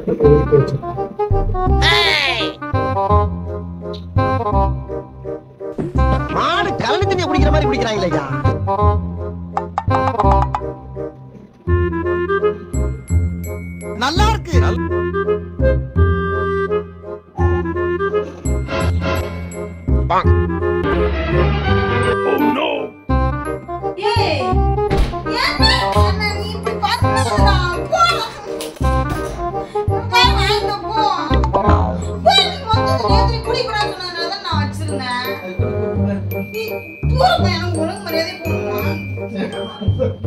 எடுத்து போய் ஒதுக்கி வச்சிருக்கேன் மாடு கலனி தண்ணி குடிக்கிற மாதிரி குடிக்கிறாங்களே ஐயா நல்லா இருக்கு ஏய் என்ன என்ன நீ இப்படி பண்ணடா போ நான் வாங்க போ போ நீ வந்து நேத்து குடி கூடாது சொன்னதால தான் நான் வச்சிருந்தேன் நீ தூர போய் எனக்கு ஒழுங்கு மரியாதை போடுமா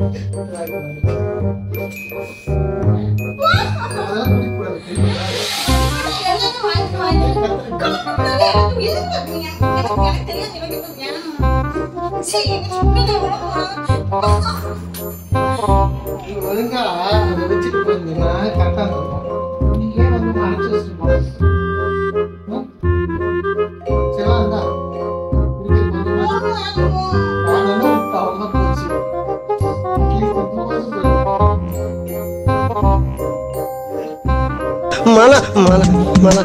அதெல்லாம் குடிக்கக்கூடாது தெரியுமா? எல்லாத்தையும் வாங்கிட்டு வாங்கிட்டு கலப்படவே எனக்கு எதுக்கு பார்த்தீங்க எனக்கு எனக்கு தெரியாது எனக்கு இப்ப வேணும் சரி எனக்கு சும்மா ஒழுங்கு நீ ஒழுங்கா அதை வச்சுட்டு போயிருந்தீங்கன்னா கரெக்டா இருக்கும் நீ ஏன் வந்து மறைச்சு வச்சுட்டு போற? ம்? சரி வா, இந்தா. குடிக்க கொஞ்சமா வாங்கணும், இப்ப அவ்வளவுதான் போச்சு. அட்லீஸ்ட் இப்போவாவது போயிடும். மலை மலை மலை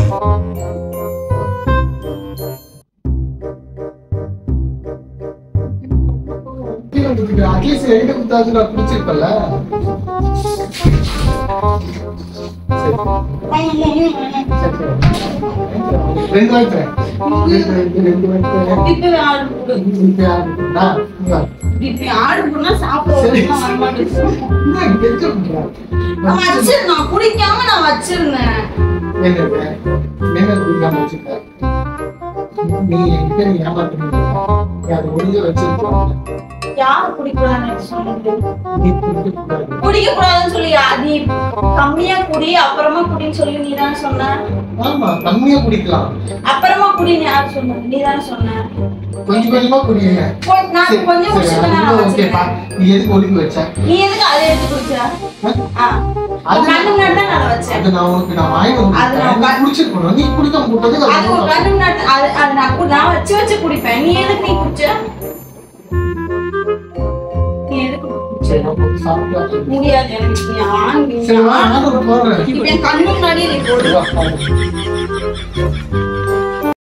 கீழே குதிக்கிற. அட்லீஸ்ட் என்கிட்ட குத்தாச்சு நான் குடிச்சிருப்பேன்ல. சரி, சரி, சரி. ரெண்டு வாங்கிக்கிறேன். ரெண்டு, ரெண்டு, ரெண்டு வாங்கிக்கிறேன். இப்பவே ஆர்டர் கொடு இப்ப யாரு கொடுத்தா? இங்க வா. இப்படி ஆர்டர் பண்ணா சாப்பிட சரி. ஒழுங்கா வர மாட்டேங்குது. என்ன இங்க எங்க குடிக்கிறா? நான் வச்சிரு நான் குடிக்காம நான் வச்சிருந்தேன் என்னது? என்ன குடிக்காம வச்சிருக்க? நீ என்கிட்ட நீ ஏமாத்துறீங்க. நீ அதை ஒழுங்கா வச்சிருக்கணும். யார் குடிக்கூடாதுன்னு சொன்னது நீ குடிக்கக்கூடாது. குடிக்க கூடாதுன்னு சொல்லியா நீ கம்மியா குடி அப்புறமா குடின்னு சொல்லி நீ தானே சொன்ன ஆமா கம்மியா குடிக்கலாம் அப்புறமா குடின்னு யார் சொன்னது நீ தானே சொன்ன கொஞ்சம் கொஞ்சமா குடிங்க கொ- நான் சரி, கொஞ்சம் சரி, குடிச்சிட்டு அது நான் கூட ஓகேப்பா. வச்சிருக்கேன் நீ எதுக்கு ஒதுக்கி வச்ச நீ எதுக்கு அதை எடுத்து குடிச்சா ஆ. அது- உன் கண்ணு முன்னாடி தான் நான் அதை வச்சேன் அது நான் உனக்கு நான் வாங்கி வந்து அது நான் கொடுத்தேன். நீ ப- குடிச்சிருக்கணும். நீ குடிக்காம போட்டது அது அது உன் உனக்கு கண்ணு முன்னாடி அது அது நான் கு- நான் வச்சு வச்சு குடிப்பேன் நீ எதுக்கு நீ குடிச்ச நீ எதுக்கு குடிச்ச சரி, நான் கொஞ்சம் சாப்பிட்டு வரேன். முடியாது எனக்கு நீ வாங்கி சரி, வா, நான் ஒரு போடுறேன். இப்ப என் கண்ணு முன்னாடி நீ போடு வா, வா.